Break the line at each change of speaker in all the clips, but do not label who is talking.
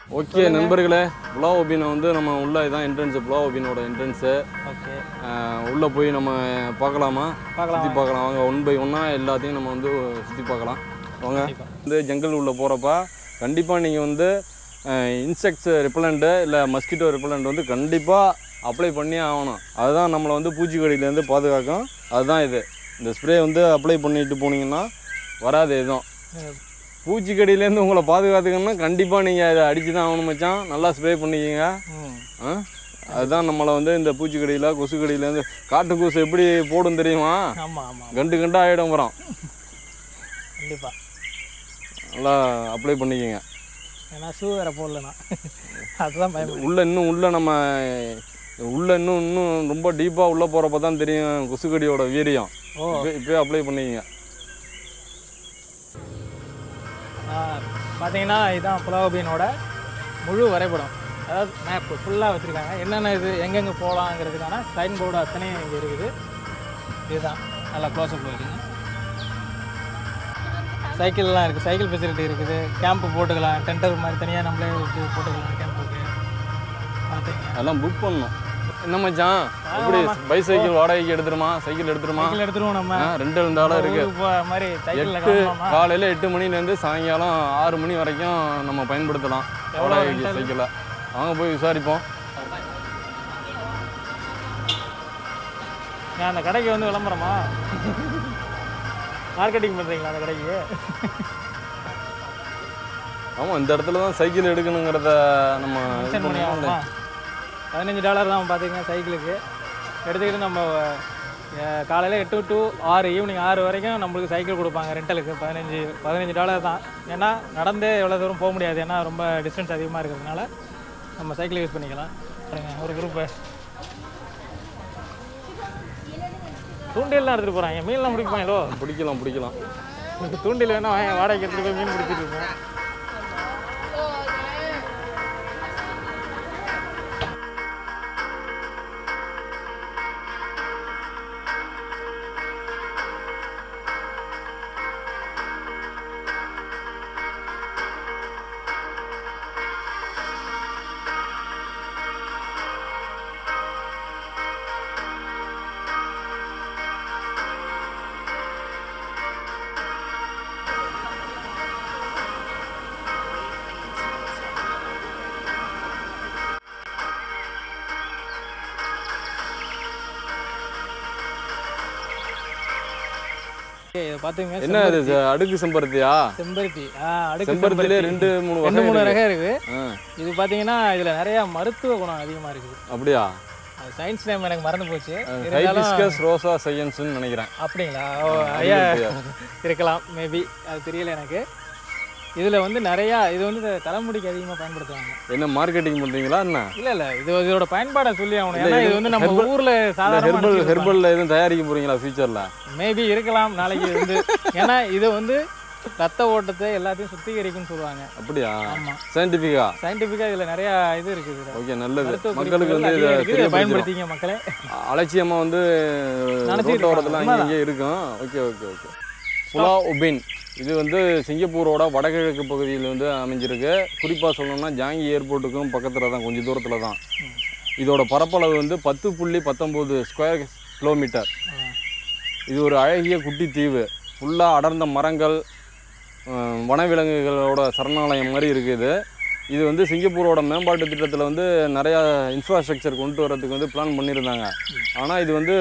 Okay நண்பர்களே புலா ஒபினை வந்து நம்ம உள்ள இதான் என்ட்ரன்ஸு புலா ஒபினோட என்ட்ரன்ஸு
ஓகே
உள்ளே போய் நம்ம பார்க்கலாமா
பார்க்கலாம்.
சுற்றி பார்க்கலாம் வாங்க ஒன் பை ஒன்னாக எல்லாத்தையும் நம்ம வந்து சுற்றி பார்க்கலாம் வாங்க
கண்டிப்பா.
வந்து ஜங்கல் உள்ளே போகிறப்ப கண்டிப்பாக நீங்கள் வந்து இன்செக்ட்ஸ் ரிப்பலண்ட்டு இல்லை மஸ்கிட்டோ ரிப்பலண்ட் வந்து கண்டிப்பாக அப்ளை பண்ணியே ஆகணும் அதுதான் நம்மளை வந்து பூச்சிக்கடியிலேருந்து பாதுகாக்கும் அதுதான் இது இந்த ஸ்ப்ரே வந்து அப்ளை பண்ணிட்டு போனீங்கன்னா வராது எதுவும் பூச்சிக்கடியிலேருந்து உங்களை பாதுகாத்துக்கணும்னா கண்டிப்பாக நீங்கள் அதை அடிச்சு தான் ஆகணும் மச்சான் நல்லா ஸ்ப்ரே பண்ணிக்கிங்க
ம்
ஆ அதுதான் நம்மளை வந்து இந்த பூச்சிக்கடியில் கொசுக்கடியிலேருந்து காட்டு கொசு எப்படி போடும் தெரியுமா
ஆமாம் ஆமாம்
கண்டு கண்டு ஆகிடும் வரும்
கண்டிப்பாக
நல்லா அப்ளை பண்ணிக்கங்க
ஏன்னா ஷூ வேறு போடலண்ணா அதுதான் பயமா
உள்ள இன்னும் உள்ள நம்ம உள்ள இன்னும் இன்னும் ரொம்ப டீப்பாக உள்ளே போகிறப்ப தான் தெரியும் கொசுக்கடியோட வீரியம்
ஓ
இப்போ இப்போயே அப்ளை பண்ணிக்கங்க
பார்த்தீங்கன்னா இதுதான் புலாவபீனோட முழு வரைபடம் அதாவது மேப் ஃபுல்லாக வச்சுருக்காங்க என்னென்ன இது எங்கெங்கே போகலாங்கிறதுக்கான சைன் போர்டு அத்தனையும் இங்கே இருக்குது இதுதான் நல்லா க்ளோஸ்அப் இருக்குங்க சைக்கிள்லாம் இருக்குது சைக்கிள் ஃபெசிலிட்டி இருக்குது கேம்ப்பு போட்டுக்கலாம் டென்டர் மாதிரி தனியாக நம்மளே இது போட்டுக்கலாம் கேம்புக்கு பார்த்தீங்க
அதெல்லாம் புக் பண்ணணும் என்ன மச்சான் எப்படி பைசைக்கிள் வாடகைக்கு எடுத்துருமா சைக்கிள் எடுத்துருமா
சைக்கிள் எடுத்துருவோம் நம்ம
ஆ, ரெண்டு ரெண்டு ஆளாக இருக்குது
ஊருக்கு போகிற மாதிரி சைக்கிளில்
எட்டு
கிளம்பலாமா
காலையில் எட்டு மணிலேருந்து சாயங்காலம் ஆறு மணி வரைக்கும் நம்ம பயன்படுத்தலாம்
எவ்வளோ
வாடகைக்கு
rental?
சைக்கிளை வாங்க போய் விசாரிப்போம்
நான் அந்த கடைக்கு வந்து விளம்பரமா மார்க்கெட்டிங் பண்ணுறீங்களா அந்த கடைக்கு
ஆமாம் இந்த இடத்துல தான் சைக்கிள் எடுக்கணுங்கிறத நம்ம இது
மென்ஷன் பண்ணி
பண்ணோம்ல.
ஆகுமா பதினஞ்சு டாலர் தான் பார்த்துங்க சைக்கிளுக்கு எடுத்துக்கிட்டு நம்ம காலையில் எட்டு டு ஆறு ஈவினிங் ஆறு வரைக்கும் நம்மளுக்கு சைக்கிள் கொடுப்பாங்க ரெண்டலுக்கு பதினஞ்சு பதினஞ்சு டாலர் தான் ஏன்னா நடந்தே எவ்வளோ தூரம் போக முடியாது ஏன்னா ரொம்ப டிஸ்டன்ஸ் அதிகமாக இருக்கிறதுனால நம்ம சைக்கிள் யூஸ் பண்ணிக்கலாம் பாருங்க, ஒரு குரூப்பு தூண்டில்லாம் எடுத்துகிட்டு போகிறாங்க மீன்லாம் பிடிப்பாங்களோ
பிடிக்கலாம் பிடிக்கலாம்
தூண்டில் வேணா வாங்க வாடகைக்கு எடுத்துகிட்டு போய் மீன் பிடிச்சிட்டு இருப்போம் ஓகே, இதை பார்த்துங்க
என்ன இது ச- அடுக்கு செம்பருத்தியா
செம்பருத்தி ஆ அடுக்கு
செம்பருத்திலே
செம்பருத்தி.
ரெண்டு மூணு
ரெண்டு
வகை
மூணு
இருக்கு.
ரகம் இருக்குது
ஆ,
இது பார்த்தீங்கன்னா இதில் நிறையா மருத்துவ குணம் அதிகமாக இருக்குது
அப்படியா
அது சயின்ஸ் நேம் எனக்கு மறந்து போச்சு இருந்தாலும்
ஹைபிஸ்கஸ் ரோசா சையன்ஸ்னு நினைக்கிறேன்
அப்படிங்களா ஓ ஐயா
அப்படியா?
இருக்கலாம் மேபி அது தெரியல எனக்கு இதில் வந்து நிறையா இது வந்து இந்த தலைமுடிக்கு அதிகமாக பயன்படுத்துவாங்க
என்ன மார்க்கெட்டிங் பண்றீங்களா என்ன
இல்லை இல்லை இது இதோட பயன்பாடை சொல்லி ஆகணும்
இல்ல,
ஏன்னா இது
இது
வந்து நம்ம
herbal-
ஊரில்
ஹெர்பல்
சாதாரண
ஹெர்பல்ல எதுவும் தயாரிக்க போறீங்களா ஃபியூச்சர்ல
மேபி இருக்கலாம் நாளைக்கு வந்து ஏன்னா இது வந்து ரத்த ஓட்டத்தை எல்லாத்தையும் சுத்திகரிக்கும்னு சொல்லுவாங்க
அப்படியா
ஆமாம்
சயின்டிஃபிக்கா
சயின்டிஃபிக்காக இதில் நிறையா இது இருக்குது இதுல.
ஓகே நல்லது
மருத்துவ
மக்களுக்கு வந்து
குறிப்புகள்
இதை
அதிகம் இருக்குது. இதை
தெரியப்படுத்தணும்.
பயன்படுத்திங்க மக்களே
அலட்சியமா வந்து
நினைச்சிட்டு
ரோட்டோரத்தில்
இருப்பாங்க.
அங்கே இங்கே இருக்கும் okay okay okay Pulau Ubin இது வந்து சிங்கப்பூரோட வடகிழக்கு பகுதியில் வந்து அமைஞ்சிருக்கு குறிப்பாக சொல்லணும்னா ஜாங்கி ஏர்போர்ட்டுக்கும் பக்கத்தில் தான் கொஞ்சம் தூரத்தில் தான் இதோட பரப்பளவு வந்து பத்து புள்ளி பத்தொம்போது ஸ்கொயர் கிலோமீட்டர்
ஆ.
இது ஒரு அழகிய குட்டி தீவு ஃபுல்லாக அடர்ந்த மரங்கள் அஹ், வனவிலங்குகளோட சரணாலயம் மாதிரி இருக்குது இது வந்து சிங்கப்பூரோட மேம்பாட்டு திட்டத்தில் வந்து நிறையா இன்ஃப்ராஸ்ட்ரக்சர் கொண்டு வரதுக்கு வந்து பிளான் பண்ணியிருந்தாங்க ஆனால் இது வந்து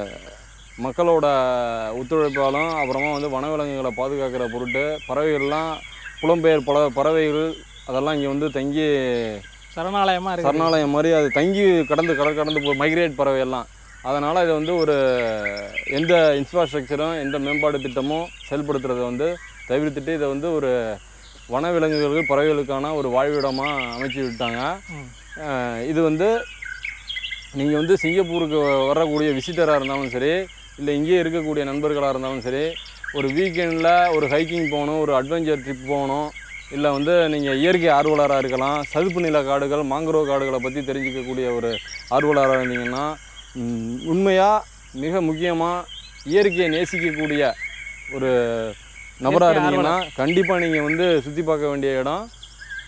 மக்களோட ஒத்துழைப்பாலும் அப்புறமா வந்து வனவிலங்குகளை பாதுகாக்கிற பொருட்டு பறவைகள்லாம் புலம்பெயர் பல பறவைகள் அதெல்லாம் இங்கே வந்து தங்கி
சரணாலயமாக இருக்குது
சரணாலயம் மாதிரி அது தங்கி கடந்து கடல் கடந்து போ மைக்ரேட் பறவை எல்லாம் அதனால் இது வந்து ஒரு எந்த இன்ஃப்ராஸ்ட்ரக்சரும் எந்த மேம்பாடு திட்டமும் செயல்படுத்துறதை வந்து தவிர்த்துட்டு இதை வந்து ஒரு வனவிலங்குகள் பறவைகளுக்கான ஒரு வாழ்விடமாக அமைச்சு விட்டாங்க
ம்.
அஹ் இது வந்து நீங்கள் வந்து சிங்கப்பூருக்கு வரக்கூடிய விசிட்டராக இருந்தாலும் சரி இல்லை இங்கேயே இருக்கக்கூடிய நண்பர்களாக இருந்தாலும் சரி ஒரு வீக்கெண்டில் ஒரு ஹைக்கிங் போகணும் ஒரு அட்வென்ச்சர் ட்ரிப் போகணும் இல்லை வந்து நீங்கள் இயற்கை ஆர்வலராக இருக்கலாம் சதுப்பு நில காடுகள் மாங்குரோவ் காடுகளை பற்றி தெரிஞ்சிக்கக்கூடிய ஒரு ஆர்வலராக இருந்தீங்கன்னா உண்மையாக மிக முக்கியமாக இயற்கையை நேசிக்கக்கூடிய ஒரு நபராக
இயற்கை
இருந்தீங்கன்னா கண்டிப்பாக நீங்கள் வந்து சுற்றி பார்க்க வேண்டிய இடம்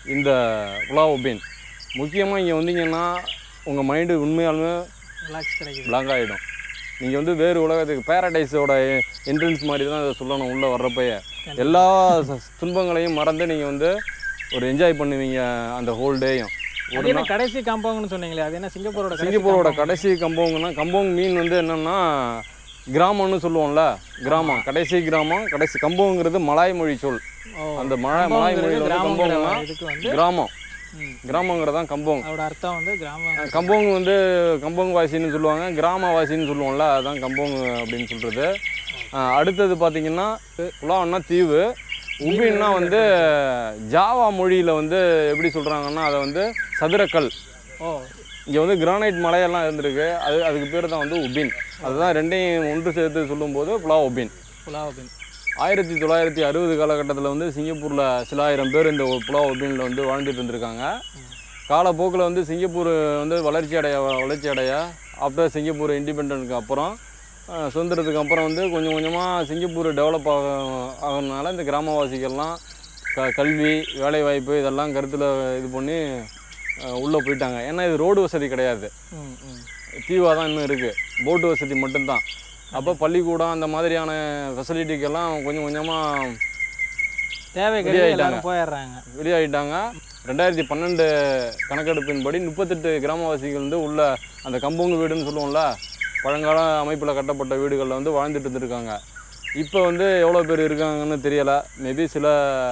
இந்த புலாவ் பீன் முக்கியமாக இங்கே வந்தீங்கன்னா உங்கள் மைண்டு உண்மையாலுமே
ரிலாக்ஸ் கிடைக்குது
blank ஆகிடும் நீங்கள் வந்து வேறு உலகத்துக்கு பேரடைஸோட என்ட்ரன்ஸ் மாதிரி தான் இதை சொல்லணும் உள்ளே வர்றப்பயே எல்லா ச- துன்பங்களையும் மறந்து நீங்கள் வந்து ஒரு என்ஜாய் பண்ணுவீங்க அந்த ஹோல் டேயும்
அது என்ன கடைசி காம்பவுண்ட்னு சொன்னீங்களே அது என்ன சிங்கப்பூரோட கடைசி
சிங்கப்பூரோட
compound?
கடைசி கம்போங்கன்னா கம்போங் மீன் வந்து என்னன்னா கிராமம்னு சொல்லுவோம்ல கிராமம் கடைசி கிராமம் கடைசி கம்போங்கிறது மலாய் மொழி சொல்
ஓ
அந்த மலாய் மலாய்
கம்பவுங்கிறது
மொழியில் வந்து
கிராமங்கிற
கம்போங்னா
இதுக்கு வந்து
கிராமம்
ம்,
கிராமங்கிறது தான் கம்போங்
அதோட அர்த்தம் வந்து கிராமம்
கம்போங் வந்து கம்போங் வாசின்னு சொல்லுவாங்க கிராம வாசின்னு சொல்லுவோம்ல அதுதான் கம்போங் அப்படின்னு சொல்கிறது அடுத்தது பார்த்தீங்கன்னா குலான்னா தீவு உபின்னா வந்து ஜாவா மொழியில் வந்து எப்படி சொல்கிறாங்கன்னா அதை வந்து சதுரக்கல்
ஓ
இங்கே வந்து கிரானைட் மலையெல்லாம் இருந்திருக்கு அது அதுக்கு பேர் தான் வந்து உபின் அதுதான் ரெண்டையும் ஒன்று சேர்த்து சொல்லும்போது புலா உபின்
புலாவ் பின்
ஆயிரத்தி தொள்ளாயிரத்தி அறுபது காலகட்டத்தில் வந்து சிங்கப்பூரில் சில ஆயிரம் பேர் இந்த புலா உபினில் வந்து வாழ்ந்துட்டு இருந்திருக்காங்க காலப்போக்கில் வந்து சிங்கப்பூர் வந்து வளர்ச்சி அடைய வளர்ச்சி அடைய ஆஃப்டர் சிங்கப்பூர் இண்டிபெண்டனுக்கு அப்புறம் அஹ், சுதந்திரத்துக்கு அப்புறம் வந்து கொஞ்சம் கொஞ்சமாக சிங்கப்பூர் டெவலப் ஆக ஆகிறதுனால இந்த கிராமவாசிகள்லாம் க கல்வி வேலைவாய்ப்பு இதெல்லாம் கருத்தில் இது பண்ணி உள்ளே போயிட்டாங்க ஏன்னா இது ரோடு வசதி கிடையாது
ம் ம்
தீவாக தான் இன்னும் இருக்குது போட்டு வசதி மட்டும்தான் அப்போ பள்ளிக்கூடம் அந்த மாதிரியான ஃபெசிலிட்டிக்கெல்லாம் கொஞ்சம் கொஞ்சமாக
தேவை கருதி
வெளியாயிட்டாங்க.
எல்லாரும் போயிடுறாங்க
வெளியாகிட்டாங்க ரெண்டாயிரத்தி பன்னெண்டு கணக்கெடுப்பின்படி முப்பத்தெட்டு கிராமவாசிகள் வந்து உள்ள அந்த கம்புங்கு வீடுன்னு சொல்லுவோம்ல பழங்கால அமைப்பில் கட்டப்பட்ட வீடுகளில் வந்து வாழ்ந்துட்டு இருந்திருக்காங்க இப்போ வந்து எவ்வளோ பேர் இருக்காங்கன்னு தெரியலை மேபி சில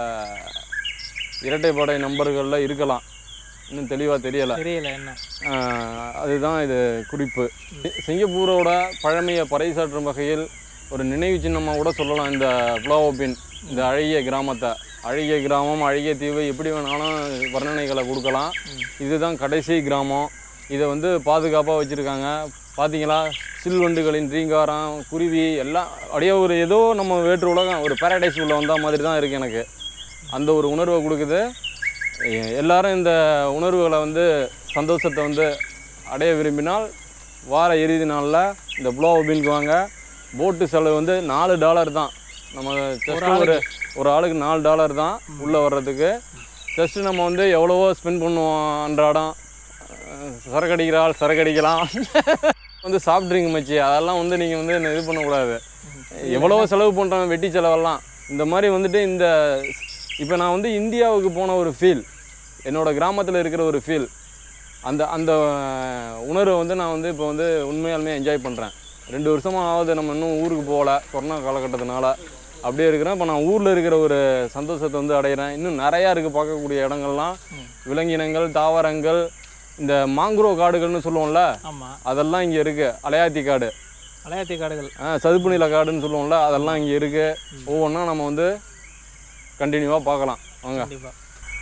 இரட்டைப்படை நம்பர்களில் இருக்கலாம் இன்னும் தெளிவாக தெரியலை
தெரியல என்ன
ஆஹ் அதுதான் இது குறிப்பு சிங்கப்பூரோட பழமையை பறைசாற்றும் வகையில் ஒரு நினைவு சின்னமாக கூட சொல்லலாம் இந்த புலாவோபின் இந்த அழகிய கிராமத்தை அழகிய கிராமம் அழகிய தீவு எப்படி வேணாலும் வர்ணனைகளை கொடுக்கலாம் இதுதான் கடைசி கிராமம் இதை வந்து பாதுகாப்பாக வச்சுருக்காங்க பார்த்தீங்களா சில்வண்டுகளின் ரீங்காரம் குருவி எல்லாம் அப்படியே ஒரு ஏதோ நம்ம வேற்று உலகம் ஒரு பேரடைஸ் உள்ள வந்த மாதிரி தான் இருக்குது எனக்கு அந்த ஒரு உணர்வை கொடுக்குது எ- எல்லாரும் இந்த உணர்வுகளை வந்து சந்தோஷத்தை வந்து அடைய விரும்பினால் வார இறுதி நாளில் இந்த புலோ ஒபின்க்கு வாங்க போட்டு செலவு வந்து நாலு டாலர் தான் நம்ம ஜஸ்ட் ஒரு ஒரு ஆளுக்கு நாலு டாலர் தான் உள்ளே வர்றதுக்கு ஜஸ்ட்டு நம்ம வந்து எவ்வளவோ ஸ்பெண்ட் பண்ணுவோம் அன்றாடம் அஹ் சரக்கு அடிக்கிற ஆள் சரக்கு அடிக்கலாம் வந்து சாஃப்ட் ட்ரிங்க் மச்சி அதெல்லாம் வந்து நீங்கள் வந்து என்ன இது பண்ணக்கூடாது எவ்வளவோ செலவு பண்ணுறோம் வெட்டி செலவெல்லாம் இந்த மாதிரி வந்துட்டு இந்த இப்போ நான் வந்து இந்தியாவுக்கு போன ஒரு ஃபீல் என்னோட கிராமத்தில் இருக்கிற ஒரு ஃபீல் அந்த அந்த அஹ், உணர்வை வந்து நான் வந்து இப்போ வந்து உண்மையாலுமே என்ஜாய் பண்ணுறேன் ரெண்டு வருஷமாக ஆகுது நம்ம இன்னும் ஊருக்கு போகல கொரோனா காலகட்டத்தினால அப்படியே இருக்கிறேன் இப்போ நான் ஊரில் இருக்கிற ஒரு சந்தோஷத்தை வந்து அடைகிறேன் இன்னும் நிறையா இருக்குது பார்க்கக்கூடிய இடங்கள்லாம் விலங்கினங்கள் தாவரங்கள் இந்த மாங்குரோ காடுகள்னு சொல்லுவோம்ல
ஆமாம்
அதெல்லாம் இங்கே இருக்குது அலையாத்தி காடு
அலையாத்தி காடுகள்
ஆ, சதுப்பு நில காடுன்னு சொல்லுவோம்ல அதெல்லாம் இங்கே இருக்குது ஒவ்வொன்றா நம்ம வந்து கண்டினியூவாக பார்க்கலாம் வாங்க
கண்டிப்பாக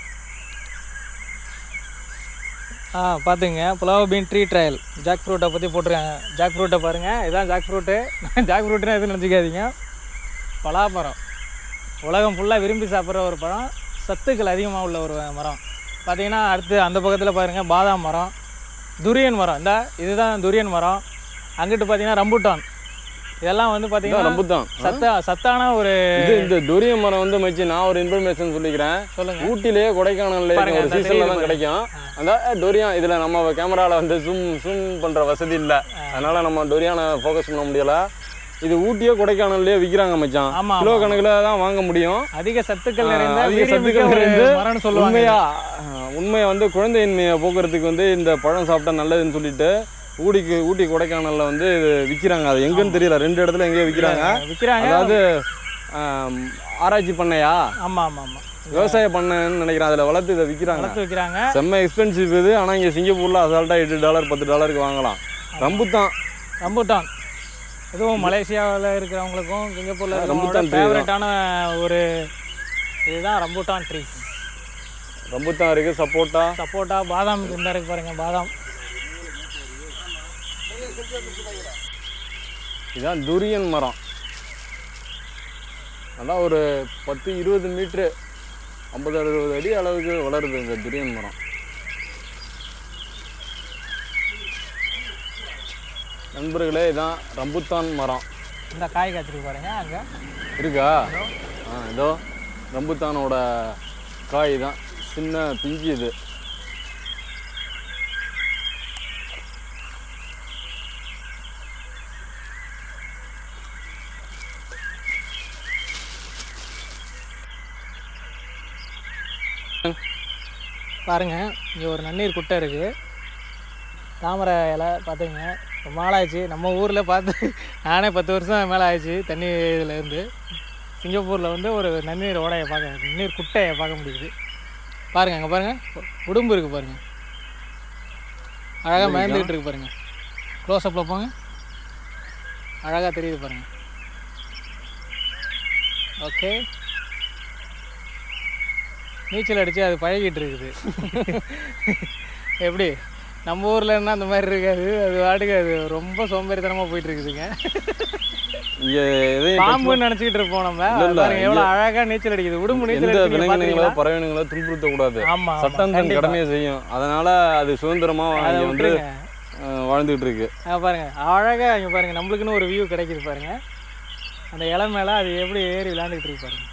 ஆ பார்த்துங்க Pulau Ubin tree trail jack ஃப்ரூட்டை பற்றி போட்டிருக்காங்க ஜாக் ஃப்ரூட்டை பாருங்கள் இதான் ஜாக் ஃப்ரூட்டு ஜாக் ஃப்ரூட்டுன்னு எதுவும் நினச்சிக்காதீங்க பலாமரம் உலகம் ஃபுல்லாக விரும்பி சாப்பிட்ற ஒரு பழம் சத்துக்கள் அதிகமாக உள்ள ஒரு மரம் பார்த்தீங்கன்னா அடுத்து அந்த பக்கத்தில் பாருங்கள் பாதாம் மரம் துரியன் மரம் இந்த இதுதான் துரியன் மரம் அங்கிட்டு பார்த்தீங்கன்னா ரம்புட்டான் இதெல்லாம் வந்து
இதான்
பார்த்தீங்கன்னா
ரம்புத்தான்
சத்தா சத்தான ஒரு
இது இந்த துரிய மரம் வந்து மச்சி நான் ஒரு இன்ஃபர்மேஷன் சொல்லிக்கிறேன்
சொல்லுங்க
ஊட்டிலேயே கொடைக்கானல்ல
பாருங்க,
ஒரு
அந்த
சீசன்ல
தெரியுது
தான் கிடைக்கும் அந்த டொரியான் இதுல நம்ம கேமரால வந்து ஜூம் ஜூம் பண்ற வசதி இல்ல அதனால நம்ம டொரியானை ஃபோக்கஸ் பண்ண முடியல இது ஊட்டியோ கொடைக்கானல்லையே விற்கிறாங்க மச்சான்
ஆமா,
கிலோ கணக்குல தான் வாங்க முடியும்
அதிக சத்துக்கள் நிறைந்த
அதிக
வீரியமிக்க
சத்துக்கள்
ஒரு
நிறைந்து
மரம்னு சொல்லுவாங்க
உண்மையா அஹ், உண்மையை வந்து குழந்தையின்மையை போக்குறதுக்கு வந்து இந்த பழம் சாப்பிட்டா நல்லதுன்னு சொல்லிட்டு ஊட்டிக்கு ஊட்டி கொடைக்கானல்ல வந்து இது விற்கிறாங்க அது எங்கன்னு தெரியல ரெண்டு இடத்துல எங்கேயோ விற்கிறாங்க
விற்கிறாங்க
அதாவது ஆம், ஆராய்ச்சி பண்ணையா
ஆமா ஆமா ஆமா
விவசாய பண்ணைன்னு நினைக்கிறேன் அதில் வளர்த்து இதை விற்கிறாங்க
வளர்த்து வைக்கிறாங்க
செம்ம எக்ஸ்பென்சிவ் இது ஆனால் இங்கே சிங்கப்பூரில் அசால்ட்டாக எட்டு டாலர் பத்து டாலருக்கு வாங்கலாம் ரம்புத்தான்
ரம்புட்டான் இதுவும் மலேசியாவில் இருக்கிறவங்களுக்கும் சிங்கப்பூரில்
ரம்புட்டான்
இருக்கிறவங்களோட
tree தான்.
ஃபேவரட்டான ஒரு இதுதான் ரம்புட்டான் ட்ரீ
ரம்புத்தான் இருக்குது சப்போட்டா
சப்போட்டா பாதாம் இந்த இருக்கு பாருங்க பாதாம்
இதான் துரியன் மரம் நல்லா ஒரு பத்து இருபது மீட்ரு ஐம்பது அறுபது அடி அளவுக்கு வளருது இந்த துரியன் மரம் நண்பர்களே இதான் ரம்புத்தான் மரம்
இந்த காய் காய்ச்சிருக்கு பாருங்க அங்கே
இருக்கா ஆ இதோ ரம்புத்தானோட காய் தான் சின்ன பிஞ்சு இது
பாருங்க இங்கே ஒரு நன்னீர் குட்டை இருக்குது தாமரை இலை பார்த்துங்க ரொம்ப நாளாச்சு நம்ம ஊரில் பார்த்து நானே பத்து வருஷம் மேலே ஆயிடுச்சு தண்ணி இதில் இருந்து சிங்கப்பூரில் வந்து ஒரு நன்னீர் ஓடையை பார்க்க நன்னீர் குட்டையை பார்க்க முடியுது பாருங்க அங்கே பாருங்க உடும்பு இருக்குது பாருங்க அழகாக மயந்துக்கிட்டு இருக்கு பாருங்க க்ளோஸ்அப்பில் போங்க அழகாக தெரியுது பாருங்க ஓகே நீச்சல் அடித்து அது பழகிட்டு இருக்குது எப்படி நம்ம ஊரில் என்ன அந்த மாதிரி இருக்காது அது வாட்டுக்கு அது ரொம்ப சோம்பேறித்தனமாக போயிட்டு இருக்குதுங்க
இங்கே எதையும்
பாம்புன்னு நினச்சிக்கிட்டு இருப்போம் நம்ம
இல்ல, இல்ல,
பாருங்க எவ்வளோ அழகாக நீச்சல் அடிக்குது உடும்பு நீச்சல்
எந்த
அடிச்சு
விலங்கினங்களோ
பார்த்துருக்கீங்களா
பறவைகளோ துன்புறுத்தக்கூடாது
ஆமாம்
சட்டம் தன் கடமையை செய்யும் அதனால அது சுதந்திரமா
அதை
இங்க வந்து
விட்டுருங்க
அஹ், வாழ்ந்துகிட்டு இருக்கு
ஆ, பாருங்க அழகாக இங்கே பாருங்க நம்மளுக்குன்னு ஒரு வியூ கிடைக்குது பாருங்க அந்த இலை மேலே அது எப்படி ஏறி விளையாண்டுக்கிட்டு இருக்கு பாருங்க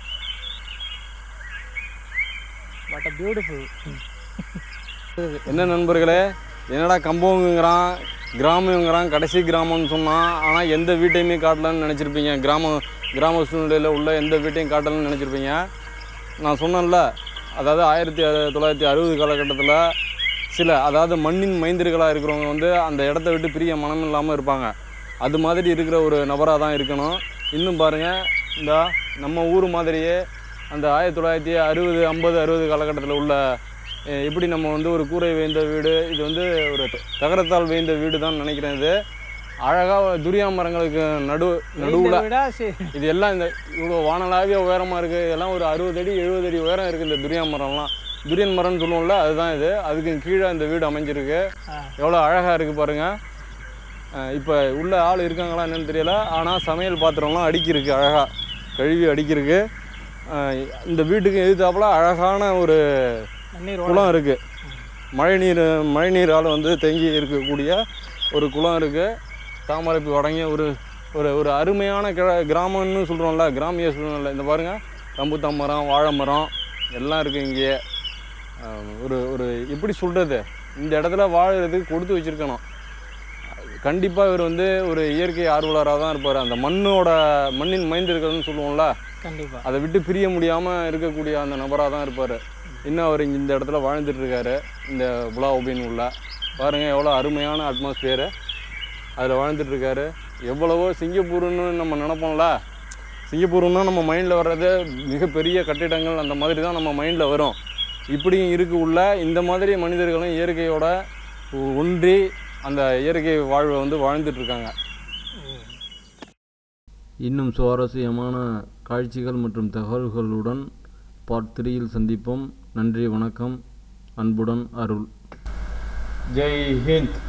பட் அ பியூட்டிஃபுல்
என்ன நண்பர்களே என்னடா கம்பவுங்கிறான் கிராமங்கிறான் கடைசி கிராமம்னு சொன்னான் ஆனால் எந்த வீட்டையுமே காட்டலன்னு நினச்சிருப்பீங்க கிராம கிராம சூழ்நிலையில் உள்ள எந்த வீட்டையும் காட்டலன்னு நினச்சிருப்பீங்க நான் சொன்னேன்ல அதாவது ஆயிரத்தி அறு- தொள்ளாயிரத்தி அறுபது காலகட்டத்தில் சில அதாவது மண்ணின் மைந்தர்களாக இருக்கிறவங்க வந்து அந்த இடத்த விட்டு பிரிய மனம் இல்லாமல் இருப்பாங்க அது மாதிரி இருக்கிற ஒரு நபராக தான் இருக்கணும் இன்னும் பாருங்கள் இந்த நம்ம ஊர் மாதிரியே அந்த ஆயிரத்தி தொள்ளாயிரத்தி அறுபது ஐம்பது அறுபது காலகட்டத்தில் உள்ள அஹ், எப்படி நம்ம வந்து ஒரு கூரை வேய்ந்த வீடு இது வந்து ஒரு த- தகரத்தால் வேய்ந்த வீடு தான் நினைக்கிறேன் இது அழகாக துரியா மரங்களுக்கு நடு நடுவில்
விடா சரி
இது எல்லாம் இந்த இவ்வளோ வானலாவிய உயரமாக இருக்குது இதெல்லாம் ஒரு அறுபது அடி எழுபது அடி உயரம் இருக்குது இந்த துரியா மரம்லாம் துரியன் மரம்னு சொல்லுவோம்ல அதுதான் இது அதுக்கு கீழே இந்த வீடு அமைஞ்சிருக்கு
ஆ.
எவ்வளோ அழகாக இருக்குது பாருங்கள் இப்போ உள்ள ஆள் இருக்காங்களா என்னன்னு தெரியல ஆனால் சமையல் பாத்திரம்லாம் அடுக்கியிருக்கு அழகாக கழுவி அடுக்கியிருக்கு அஹ் இந்த வீட்டுக்கு எதிர்த்தாப்புல அழகான ஒரு
தண்ணீர் ஓட
குளம் இருக்குது மழைநீர் மழைநீரால் வந்து தேங்கி இருக்கக்கூடிய ஒரு குளம் இருக்குது தாமரைப்பு அடங்கிய ஒரு ஒரு ஒரு அருமையான கிர கிராமம்னு சொல்கிறோம்ல கிராமிய சூழ்நிலை இந்த பாருங்கள் ரம்புத்தாம் மரம் வாழை மரம் எல்லாம் இருக்குது இங்கேயே அஹ் ஒரு ஒரு எப்படி சொல்கிறது இந்த இடத்துல வாழறதுக்கு கொடுத்து வச்சுருக்கணும் கண்டிப்பாக இவர் வந்து ஒரு இயற்கை ஆர்வலராக தான் இருப்பார் அந்த மண்ணோட மண்ணின் மைந்திருக்கிறதுன்னு சொல்லுவோம்ல
கண்டிப்பாக
அதை விட்டு பிரிய முடியாமல் இருக்கக்கூடிய அந்த நபராக தான் இருப்பார் இன்னும் அவர் இங்க இந்த இடத்துல வாழ்ந்துட்டு இருக்காரு இந்த புலா ஒபின் உள்ள பாருங்கள் எவ்வளோ அருமையான அட்மாஸ்பியரு அதில் வாழ்ந்துட்டு இருக்காரு எவ்வளவோ சிங்கப்பூர்னு நம்ம நினைப்போம்ல சிங்கப்பூர்னா நம்ம மைண்டில் வர்றது மிகப்பெரிய கட்டிடங்கள் அந்த மாதிரி தான் நம்ம மைண்டில் வரும் இப்படியும் இருக்கு உள்ள இந்த மாதிரி மனிதர்களும் இயற்கையோட ஒ- ஒன்றி அந்த இயற்கை வாழ்வை வந்து வாழ்ந்துட்டு இருக்காங்க இன்னும் சுவாரஸ்யமான காட்சிகள் மற்றும் தகவல்களுடன் பார்ட் த்ரீயில் சந்திப்போம் நன்றி வணக்கம் அன்புடன் அருள் ஜெய் ஹிந்த்